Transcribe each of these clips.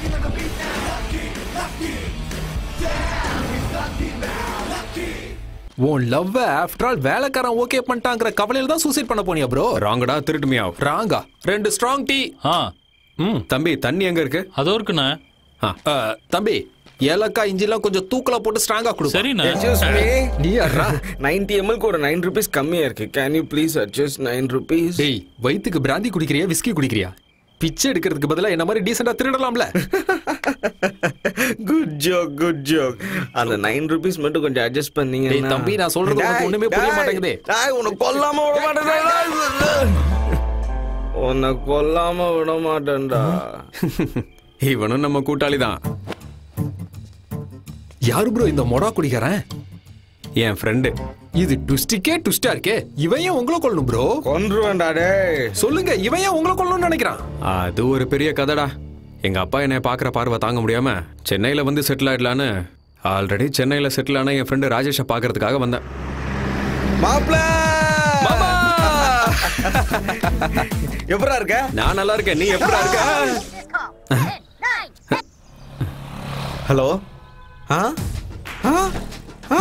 உன் love after all வேலைக்காரன் okay பண்ணிட்டாங்கிற கவலையில தான் சூசைட் பண்ண போனியா ப்ரோ ராங்கடா திருட்டுமியா ராங்கா ரெண்டு ஸ்ட்ராங் டீ ஆ ம் தம்பி தண்ணி எங்க இருக்கு அதோ இருக்குண்ணே ஆ, தம்பி ஏலக்காய் இஞ்சிலாம் கொஞ்சம் தூக்கலா போட்டு ஸ்ட்ராங்கா கொடு சரிண்ணே Excuse me. நீ யாரா 90 ml க்கு ஒரு நைன் ருபீஸ் கம்மியா இருக்கு can you please adjust nine rupees டேய் வயித்துக்கு பிராந்தி குடிக்கிறியா விஸ்கி குடிக்கிறியா பிச்சை எடுக்கிறதுக்கு பதிலா என்ன மாதிரி டீசெண்டா திருடலாம்ல குட் ஜோக் குட் ஜோக் அந்த நைன் ருபீஸ் மட்டும் கொஞ்சம் அட்ஜஸ்ட் பண்ணீங்க டேய், தம்பி, நான் சொல்றது உனக்கு ஒண்ணுமே புரிய மாட்டேங்குதே. உன்னை கொல்லாம விட மாட்டேன் உன்னை கொல்லாம விட மாட்டேன்டா இவனும் நம்ம கூட்டாளி தான் யாரு ப்ரோ இந்த மொடா குடிக்கிறேன் என் ஃப்ரெண்டு இது டுஸ்டிக்கே டுஸ்டா இருக்கே இவன் ஏன் உங்களை கொள்ளணும் ப்ரோ கொன்றுவேன்டா டேய் சொல்லுங்க இவன் ஏன் உங்களை கொள்ளணும்னு நினைக்கிறான் அது ஒரு பெரிய கதைடா எங்க அப்பா என்னை பார்க்குற பார்வை தாங்க முடியாம சென்னையில வந்து செட்டில் ஆயிடலான்னு ஆல்ரெடி சென்னையில செட்டில் ஆன என் ஃப்ரெண்டு ராஜேஷை பார்க்கறதுக்காக வந்தேன் மாப்ள எப்படா இருக்க நான் நல்லா இருக்கேன் நீ எப்படா இருக்க hello ah ah ah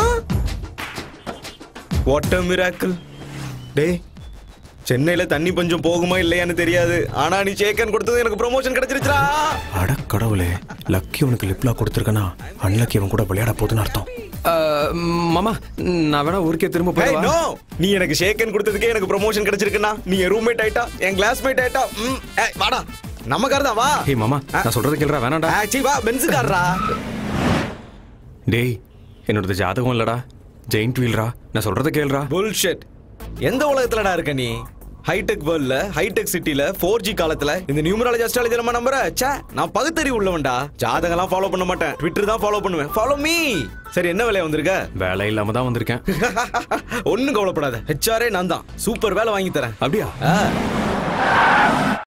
what a miracle டேய் சென்னையில தண்ணி பஞ்சம் போகுமா இல்லையான்னு தெரியாது ஆனா நீ சேக்கன் கொடுத்தது எனக்கு ப்ரொமோஷன் கிடைச்சிருச்சுடா அட கடவுளே லக்கி உனக்கு லிப்லா கொடுத்துருக்கனா அன்லக்கி அவன் கூட விளையாட போகுதுன்னு அர்த்தம் மாமா நான் வேணா ஊருக்கே திரும்ப Hey, போய் no! நீ எனக்கு ஷேக்கன் கொடுத்ததுக்கே எனக்கு ப்ரொமோஷன் கிடைச்சிருக்குண்ணா நீ என் ரூம்மேட் ஆயிட்டா என் கிளாஸ்மேட் ஆயிட்டா ம், ஏய், வாடா நம்ம கார் தான் வா ஹே மாமா நான் சொல்றது கேளுடா வேணாடா ஆ, சீ, வா பென்ஸ் கார்ரா டேய் என்னோடது ஜாதகம் இல்லடா ஜெயிண்ட் வீல்ரா நான் சொல்றத கேளுடா புல்ஷெட் எந்த உலகத்துலடா இருக்க நீ ஹைடெக் வேர்ல்ட்ல ஹைடெக் சிட்டில ஃபோர் ஜி காலத்துல இந்த நியூமராலஜி அஸ்ட்ராலஜி நம்ம நம்புற ச்சே நான் பகுத்தறிவு உள்ளவன்டா ஜாதகம்லாம் ஃபாலோ பண்ண மாட்டேன் ட்விட்டர் தான் ஃபாலோ பண்ணுவேன் ஃபாலோ மீ சரி என்ன வேலையா வந்திருக்க வேலை இல்லாம தான் வந்திருக்கேன் ஒன்னும் கவலைப்படாத ஹெச்ஆரே நான் தான் சூப்பர் வேலை வாங்கி தரேன் அப்படியா ஆ